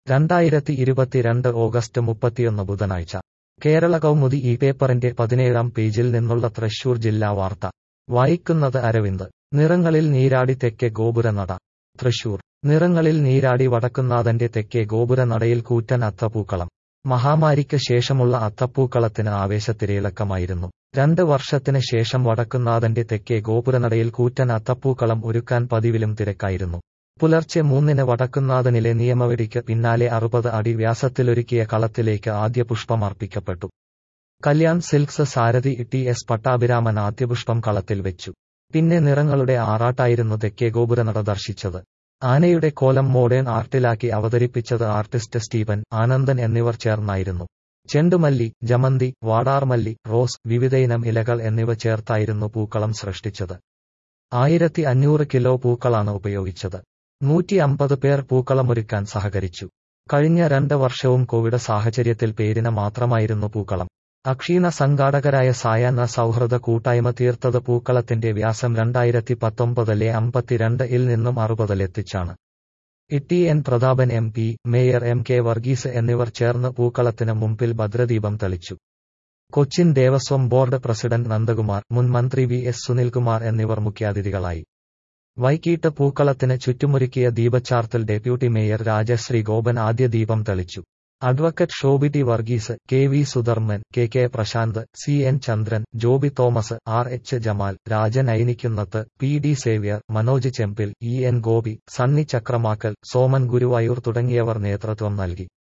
രണ്ടായിരത്തി ഇരുപത്തിരണ്ട് ഓഗസ്റ്റ് മുപ്പത്തിയൊന്ന് ബുധനാഴ്ച കേരള കൗമുദി ഈ പേപ്പറിന്റെ പതിനേഴാം പേജിൽ നിന്നുള്ള തൃശൂർ ജില്ലാ വാർത്ത വായിക്കുന്നത് അരവിന്ദ് നിറങ്ങളിൽ നീരാടി തെക്കേ ഗോപുരനട തൃശൂർ നിറങ്ങളിൽ നീരാടി വടക്കുന്നാഥന്റെ തെക്കേ ഗോപുരനടയിൽ കൂറ്റൻ അത്തപ്പൂക്കളം മഹാമാരിക്ക് ശേഷമുള്ള അത്തപ്പൂക്കളത്തിന് ആവേശത്തിരയിളക്കമായിരുന്നു രണ്ട് വർഷത്തിന് ശേഷം വടക്കുന്നാഥന്റെ തെക്കേ ഗോപുരനടയിൽ കൂറ്റൻ അത്തപ്പൂക്കളം ഒരുക്കാൻ പതിവിലും തിരക്കായിരുന്നു പുലർച്ചെ മൂന്നിന് വടക്കുന്നാഥനിലെ നിയമവെടിക്ക് പിന്നാലെ അറുപത് അടി വ്യാസത്തിലൊരുക്കിയ കളത്തിലേക്ക് ആദ്യ പുഷ്പം അർപ്പിക്കപ്പെട്ടു കല്യാൺ സിൽക്സ് സാരഥി ടി എസ് പട്ടാഭിരാമൻ ആദ്യപുഷ്പം കളത്തിൽ വെച്ചു പിന്നെ നിറങ്ങളുടെ ആറാട്ടായിരുന്നു തെക്കേ ഗോപുരനട ദർശിച്ചത് ആനയുടെ കോലം മോഡേൺ ആർട്ടിലാക്കി അവതരിപ്പിച്ചത് ആർട്ടിസ്റ്റ് സ്റ്റീവൻ ആനന്ദൻ എന്നിവർ ചേർന്നായിരുന്നു ചെണ്ടുമല്ലി ജമന്തി വാടാർമല്ലി റോസ് വിവിധയിനം ഇലകൾ എന്നിവ ചേർത്തായിരുന്നു പൂക്കളം സൃഷ്ടിച്ചത് ആയിരത്തി അഞ്ഞൂറ് കിലോ പൂക്കളാണ് ഉപയോഗിച്ചത് നൂറ്റി അമ്പത് പേർ പൂക്കളമൊരുക്കാൻ സഹകരിച്ചു കഴിഞ്ഞ രണ്ട് വർഷവും കോവിഡ് സാഹചര്യത്തിൽ പേരിന് മാത്രമായിരുന്നു പൂക്കളം അക്ഷീണ സംഘാടകരായ സായാഹ്ന സൗഹൃദ കൂട്ടായ്മ തീർത്തത് പൂക്കളത്തിന്റെ വ്യാസം രണ്ടായിരത്തി പത്തൊമ്പതിലെ അമ്പത്തിരണ്ട് ഇൽ നിന്നും അറുപതിലെത്തിച്ചാണ് T N Prathapan M P mayor M K Varghese എന്നിവർ ചേർന്ന് പൂക്കളത്തിന് മുമ്പിൽ ഭദ്രദീപം തെളിച്ചു കൊച്ചിൻ ദേവസ്വം ബോർഡ് പ്രസിഡന്റ് നന്ദകുമാർ മുൻ മന്ത്രി വി എസ് സുനിൽകുമാർ എന്നിവർ മുഖ്യാതിഥികളായി വൈകീട്ട് പൂക്കളത്തിന് ചുറ്റുമൊരുക്കിയ ദീപച്ചാർത്തൽ ഡെപ്യൂട്ടി മേയർ രാജശ്രീ ഗോപൻ ആദ്യ ദീപം തെളിച്ചു advocate Shobi T Varghese K V Sudharman K K Prashanth C N Chandran Joby Thomas R H Jamal Rajan Ainikkunnath P D Xavier Manoj Chembil E N Gopi Sunny Chakramakkal Soman Guruvayur തുടങ്ങിയവർ നേതൃത്വം നൽകി